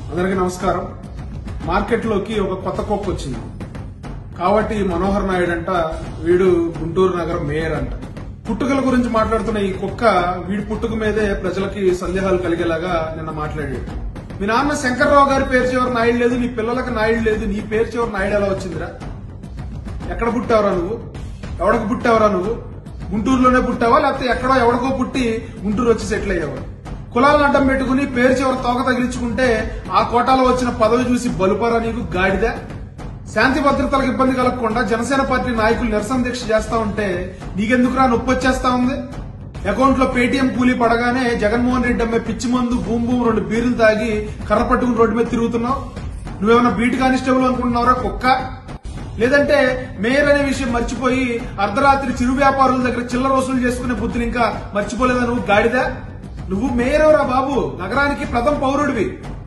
అందరికీ నమస్కారం మార్కెట్లోకి ఒక కొత్త కుక్క వచ్చింది కాబట్టి మనోహర్ నాయుడు అంట వీడు గుంటూరు నగరం మేయర్ అంట పుట్టుకల గురించి మాట్లాడుతున్న ఈ కుక్క వీడి పుట్టుక మీదే ప్రజలకి సందేహాలు కలిగేలాగా నిన్న మాట్లాడాడు మీ నాన్న శంకర్రావు గారి పేరు చివరి నాయుడు లేదు నీ పిల్లలకి నాయుడు లేదు నీ పేరు చివరి నాయుడు ఎలా వచ్చిందిరా ఎక్కడ పుట్టావురా నువ్వు ఎవడకు పుట్టావురా నువ్వు గుంటూరులోనే పుట్టావా లేకపోతే ఎక్కడో ఎవడికో పుట్టి గుంటూరు వచ్చి సెటిల్ అయ్యావా కులాలను అడ్డం పెట్టుకుని పేరు చివరి తోక తగిలించుకుంటే ఆ కోటాలో వచ్చిన పదవి చూసి బలుపరా నీకు గాడిద శాంతి భద్రతలకు ఇబ్బంది కలగకుండా జనసేన పార్టీ నాయకులు నిరసన దీక్ష చేస్తా ఉంటే నీకెందుకురా నొప్పి వచ్చేస్తా ఉంది అకౌంట్ లో పేటీఎం కూలీ పడగానే జగన్మోహన్ రెడ్డి అమ్మే పిచ్చి మందు భూమి భూమి రెండు బీర్లు తాగి కర్ర పట్టుకుని రోడ్డు మీద తిరుగుతున్నావు నువ్వేమన్నా బీట్ కానిస్టేబుల్ అనుకుంటున్నావురా కుక్క లేదంటే మేయర్ అనే విషయం మర్చిపోయి అర్ధరాత్రి చిరు వ్యాపారుల దగ్గర చిల్లర వసూలు చేసుకునే బుద్ధులు ఇంకా మర్చిపోలేదా నువ్వు గాడిదా నువ్వు మేయర్ ఎవరా బాబు నగరానికి ప్రథమ పౌరుడివి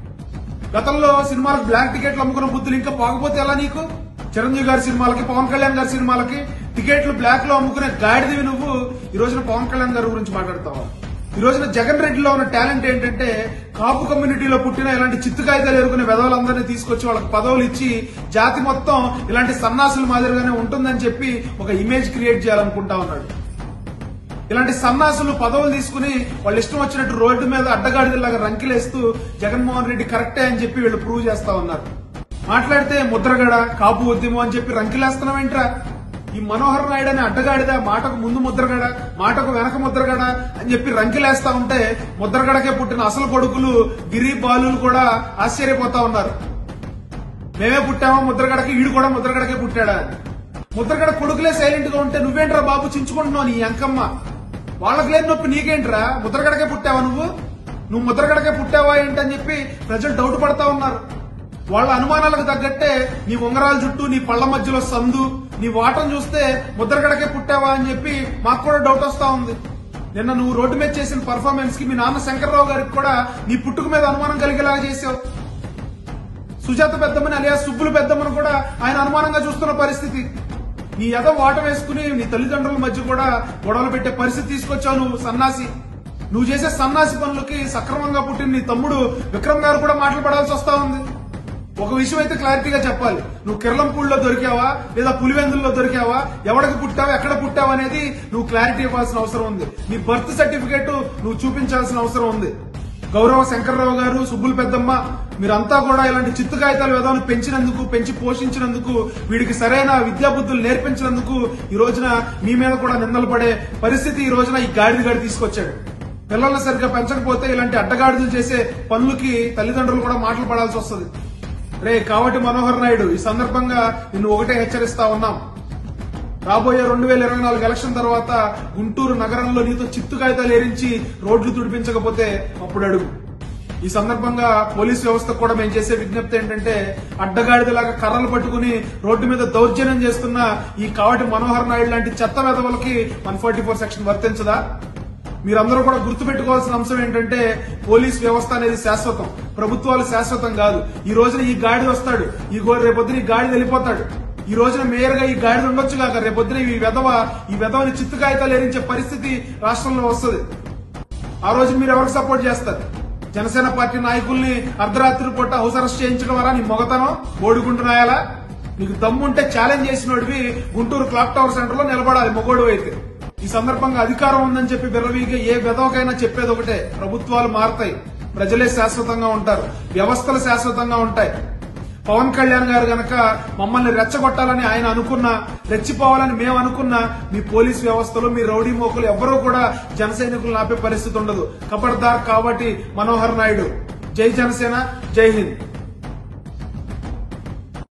గతంలో సినిమాలకు బ్లాక్ టికెట్లు అమ్ముకున్న బుద్ధులు ఇంకా పోకపోతే ఎలా నీకు చిరంజీవి గారి సినిమాలకి పవన్ కళ్యాణ్ గారి సినిమాలకి టికెట్లు బ్లాక్ లో అమ్ముకునే గాడిదివి నువ్వు ఈ రోజున పవన్ కళ్యాణ్ గారి గురించి మాట్లాడతావా ఈ రోజున జగన్ రెడ్డిలో ఉన్న టాలెంట్ ఏంటంటే కాపు కమ్యూనిటీలో పుట్టిన ఇలాంటి చిత్తు కాగితాలు ఎరుకునే వెధవలందరినీ తీసుకొచ్చి వాళ్ళకి పదవులు ఇచ్చి జాతి మొత్తం ఇలాంటి సన్నాసుల మాదిరిగానే ఉంటుందని చెప్పి ఒక ఇమేజ్ క్రియేట్ చేయాలనుకుంటా ఉన్నాడు ఇలాంటి సన్నాసులు పదవులు తీసుకుని వాళ్ళు ఇష్టం వచ్చినట్టు రోడ్డు మీద అడ్డగాడిదలాగా రంకిలేస్తూ జగన్మోహన్ రెడ్డి కరెక్టే అని చెప్పి వీళ్ళు ప్రూవ్ చేస్తా ఉన్నారు మాట్లాడితే ముద్రగడ కాపు ఉద్యమం అని చెప్పి రంకిలేస్తున్నావేంట్రా ఈ మనోహర్ నాయుడు అనే అడ్డగాడిద మాటకు ముందు ముద్రగడ మాటకు వెనక ముద్రగడ అని చెప్పి రంకిలేస్తా ఉంటే ముద్రగడకే పుట్టిన అసలు కొడుకులు గిరి బాలులు కూడా ఆశ్చర్యపోతా ఉన్నారు మేమే పుట్టామా ముద్రగడకి ఈడు కూడా ముద్రగడకే పుట్టాడా అని. ముద్రగడ కొడుకులే సైలెంట్ గా ఉంటే నువ్వేంట్రా బాబు చించుకుంటున్నావు నీ అంకమ్మ వాళ్ళకి లేని నొప్పి నీకేంట్రా ముద్రగడకే పుట్టావా నువ్వు నువ్వు ముద్రగడకే పుట్టావా ఏంటని చెప్పి ప్రజలు డౌట్ పడతా ఉన్నారు వాళ్ళ అనుమానాలకు తగ్గట్టే నీ ఉంగరాల చుట్టూ నీ పళ్ళ మధ్యలో సందు నీ వాటం చూస్తే ముద్రగడకే పుట్టావా అని చెప్పి మాకు కూడా డౌట్ వస్తా ఉంది నిన్న నువ్వు రోడ్డు మీద చేసిన పర్ఫార్మెన్స్ కి మీ నాన్న శంకర్రావు గారికి కూడా నీ పుట్టుక మీద అనుమానం కలిగేలాగా చేసావు సుజాత పెద్దమ్మని అలియా సుబ్బులు పెద్దమ్మని కూడా ఆయన అనుమానంగా చూస్తున్న పరిస్థితి నీ ఎద వాట వేసుకుని నీ తల్లిదండ్రుల మధ్య కూడా గొడవలు పెట్టే పరిస్థితి తీసుకొచ్చావు నువ్వు సన్నాసి నువ్వు చేసే సన్నాసి పనులకి సక్రమంగా పుట్టిన నీ తమ్ముడు విక్రమ్ గారు కూడా మాటలు పడాల్సి వస్తా ఉంది ఒక విషయం అయితే క్లారిటీగా చెప్పాలి నువ్వు కిర్లంపూడిలో దొరికావా లేదా పులివెందుల్లో దొరికావా ఎవడికి పుట్టావా ఎక్కడ పుట్టావా అనేది నువ్వు క్లారిటీ ఇవ్వాల్సిన అవసరం ఉంది నీ బర్త్ సర్టిఫికేట్ నువ్వు చూపించాల్సిన అవసరం ఉంది గౌరవ శంకర్రావు గారు సుబ్బులు పెద్దమ్మ మీరంతా కూడా ఇలాంటి చిత్తు కాగితాల విధానం పెంచినందుకు పెంచి పోషించినందుకు వీడికి సరైన విద్యా బుద్ధులు నేర్పించినందుకు ఈ రోజున మీ మీద కూడా నిందలు పడే పరిస్థితి ఈ రోజున ఈ గాడిద గాడి తీసుకొచ్చాడు పిల్లల్ని సరిగ్గా పెంచకపోతే ఇలాంటి అడ్డగాడిదలు చేసే పనులకి తల్లిదండ్రులు కూడా మాటలు పడాల్సి వస్తుంది రే కాబట్టి మనోహర్ నాయుడు ఈ సందర్భంగా నిన్ను ఒకటే హెచ్చరిస్తా ఉన్నాం రాబోయే రెండు వేల ఇరవై నాలుగు ఎలక్షన్ తర్వాత గుంటూరు నగరంలో నీతో చిత్తు కాగితాలు ఏరించి రోడ్లు తుడిపించకపోతే అప్పుడు అడుగు ఈ సందర్భంగా పోలీస్ వ్యవస్థకు కూడా మేము చేసే విజ్ఞప్తి ఏంటంటే అడ్డగాడిదలాగా కర్రలు పట్టుకుని రోడ్డు మీద దౌర్జన్యం చేస్తున్న ఈ కావటి మనోహర్ నాయుడు లాంటి చెత్త వెధవలకి వన్ ఫార్టీ ఫోర్ సెక్షన్ వర్తించదా మీరందరూ కూడా గుర్తుపెట్టుకోవాల్సిన అంశం ఏంటంటే పోలీస్ వ్యవస్థ అనేది శాశ్వతం ప్రభుత్వాలు శాశ్వతం కాదు ఈ రోజున ఈ గాడి వస్తాడు ఈ గో- రేపొద్దున ఈ గాడి వెళ్ళిపోతాడు ఈ రోజున మేయర్ గా ఈ గాడి ఉండొచ్చు కాక రేపొద్దున ఈ వెధవ ఈ వెధవని చిత్తు కాగితాలు ఎరించే పరిస్థితి రాష్ట్రంలో వస్తుంది ఆ రోజు మీరు ఎవరికి సపోర్ట్ చేస్తారు జనసేన పార్టీ నాయకుల్ని అర్ధరాత్రి పూట హౌస్ అరెస్ట్ చేయించడం వల్ల నీ మొగతనం ఓడుకుంటున్నాయాలా నీకు దమ్ముంటే ఛాలెంజ్ చేసినోడివి గుంటూరు క్లాక్ టవర్ సెంటర్ లో నిలబడాలి మొగోడు అయితే ఈ సందర్భంగా అధికారం ఉందని చెప్పి బిర్రవీగే ఏ విధవకైనా చెప్పేది ఒకటే ప్రభుత్వాలు మారతాయి ప్రజలే శాశ్వతంగా ఉంటారు వ్యవస్థలు శాశ్వతంగా ఉంటాయి పవన్ కళ్యాణ్ గారు గనక మమ్మల్ని రెచ్చగొట్టాలని ఆయన అనుకున్నా రెచ్చిపోవాలని మేము అనుకున్నా మీ పోలీస్ వ్యవస్థలు మీ రౌడీ మోకులు ఎవ్వరూ కూడా జన సైనికులను ఆపే పరిస్థితి ఉండదు కబర్దార్ కాబట్టి మనోహర్ నాయుడు జై జనసేన జై హింద్